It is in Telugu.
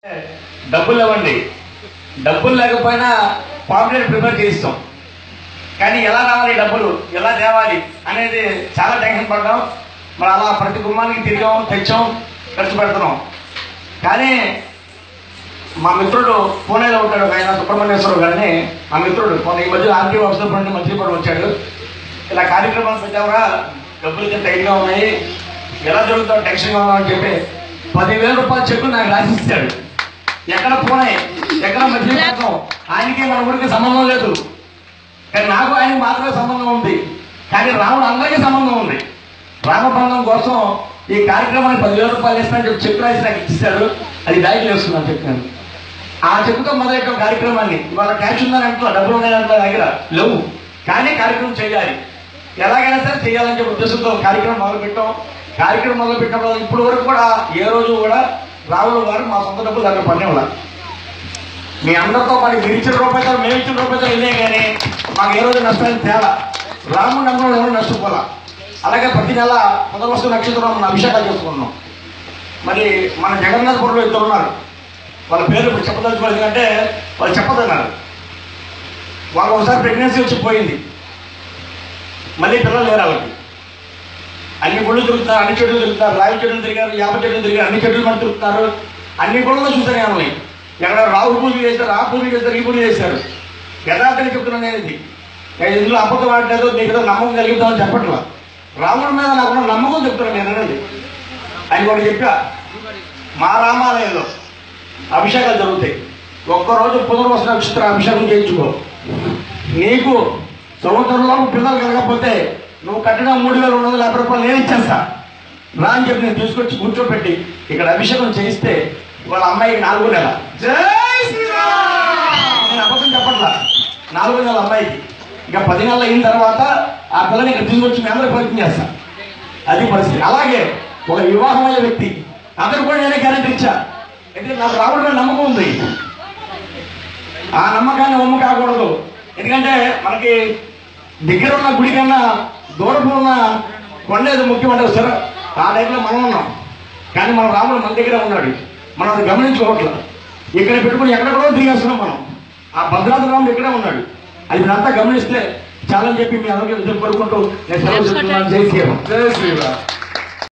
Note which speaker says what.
Speaker 1: డబ్బులు ఇవ్వండి డబ్బులు లేకపోయినా పాంప్లెట్ ప్రిపేర్ చేయిస్తాం కానీ ఎలా రావాలి డబ్బులు ఎలా తేవాలి అనేది చాలా టెన్షన్ పడ్డాం మరి అలా ప్రతి కుటుంబానికి తిరిగాం తెచ్చాం ఖర్చు పెడుతున్నాం కానీ మా మిత్రుడు పూణేలో ఉంటాడు ఒక ఆయన సుబ్రహ్మణ్యేశ్వరరావు గారిని మా మిత్రుడు మొన్న ఈ మధ్య ఆర్టీ ఆఫీసర్ నుండి మంత్రి కూడా వచ్చాడు ఇలా కార్యక్రమాలు పెట్టావురా డబ్బులు ఇంత టైట్గా ఉన్నాయి ఎలా జరుగుతావు టెన్షన్గా ఉన్నావు అని చెప్పి పదివేల రూపాయల చెక్కు నాకు రాసిస్తాడు ఎక్కడ పూణే ఎక్కడ మధ్యలో ఆయనకి మన ఊరికి సంబంధం లేదు కానీ నాకు ఆయనకి మాత్రమే సంబంధం ఉంది కానీ రాముడు అందరికీ సంబంధం ఉంది రామబంధం కోసం ఈ కార్యక్రమానికి పదివేల రూపాయలు ఇస్తానని చెప్పి చెక్ రాసి నాకు ఇచ్చాడు అది దాయికి వేస్తున్నాను చెప్పాను ఆ చెక్కుతో మొదలెట్టిన కార్యక్రమాన్ని ఇవాళ క్యాష్ ఉందని అంటున్నా డబ్బులు ఉన్నాయని అంటున్నా దగ్గర లేవు కానీ కార్యక్రమం చేయాలి ఎలాగైనా సరే చేయాలని చెప్పి ఉద్దేశంతో కార్యక్రమం మొదలు పెట్టాం కార్యక్రమం మొదలు పెట్టినప్పుడు ఇప్పటి వరకు కూడా ఏ రోజు కూడా రావుల గారు మా సొంత డబ్బులు దగ్గర పడేవాళ్ళ మీ అందరితో పాటు మీరు ఇచ్చిన రూపాయలు మేము ఇచ్చిన రూపాయలు ఇదే కానీ మాకు ఏ రోజు నష్టాన్ని తేలా రాముడు నమ్మడం ఎవరు నష్టపోలా అలాగే ప్రతి నెల పునర్వస్తు నక్షత్రం మన అభిషేకాలు చేసుకున్నాం మరి మన జగన్నాథపురంలో ఇద్దరు ఉన్నారు వాళ్ళ పేరు ఇప్పుడు చెప్పదలుచుకోలేదు ఎందుకంటే వాళ్ళు చెప్పదన్నారు వాళ్ళు ఒకసారి ప్రెగ్నెన్సీ వచ్చి పోయింది మళ్ళీ పిల్లలు లేరు వాళ్ళకి అన్ని గుళ్ళు తిరుగుతున్నారు అన్ని చెట్లు తిరుగుతారు రావి చెట్లు తిరిగారు యాప చెట్లు తిరిగారు అన్ని చెట్లు మన తిరుగుతున్నారు అన్ని గుళ్ళలో చూసాను వాళ్ళని ఎక్కడ రావు పూజలు చేశారు ఆ పూజలు చేశారు ఈ పూజలు చేశారు యథార్థంగా చెప్తున్నాను నేను ఇది నేను ఇందులో అబద్ధం ఆడలేదు నీకు ఏదో నమ్మకం కలుగుతామని చెప్పట్లా రాముడి మీద నాకున్న నమ్మకం చెప్తున్నాను నేను అనేది ఆయన కూడా చెప్పా మా రామాలయంలో అభిషేకాలు జరుగుతాయి ఒక్కరోజు పునర్వసన నక్షత్ర అభిషేకం చేయించుకో నీకు సంవత్సరంలో పిల్లలు కలగకపోతే నువ్వు కట్టిన మూడు వేల రెండు వందల యాభై రూపాయలు నేను ఇచ్చేస్తా రా అని చెప్పి నేను తీసుకొచ్చి కూర్చోబెట్టి ఇక్కడ అభిషేకం చేయిస్తే వాళ్ళ అమ్మాయికి నాలుగో నెల
Speaker 2: జై శ్రీరామ్
Speaker 1: నేను అబద్ధం చెప్పట్లా నాలుగో నెల అమ్మాయికి ఇక పది నెలలు అయిన తర్వాత ఆ పిల్లని ఇక్కడ తీసుకొచ్చి మీ అందరూ పరిచయం చేస్తా అది పరిస్థితి అలాగే ఒక వివాహమయ్యే వ్యక్తి అతను కూడా నేనే గ్యారెంటీ ఇచ్చా ఎందుకంటే నాకు రావడం మీద నమ్మకం ఉంది ఆ నమ్మకాన్ని ఒమ్ము కాకూడదు ఎందుకంటే మనకి దగ్గర ఉన్న గుడి కన్నా దూరపు ఉన్న కొండ ఏదో ముఖ్యం అంటే సరే ఆ టైంలో మనం ఉన్నాం కానీ మన రాముడు మన దగ్గర ఉన్నాడు మనం అది గమనించుకోవట్లేదు ఇక్కడ పెట్టుకుని ఎక్కడెక్కడో తిరిగేస్తున్నాం మనం ఆ భద్రాద్రి రాముడు ఇక్కడే ఉన్నాడు అది మీరంతా గమనిస్తే చాలా చెప్పి మీ అందరికీ కోరుకుంటూ నేను సెలవు చెప్తున్నాను జై శ్రీరామ్
Speaker 2: జై శ్రీరామ్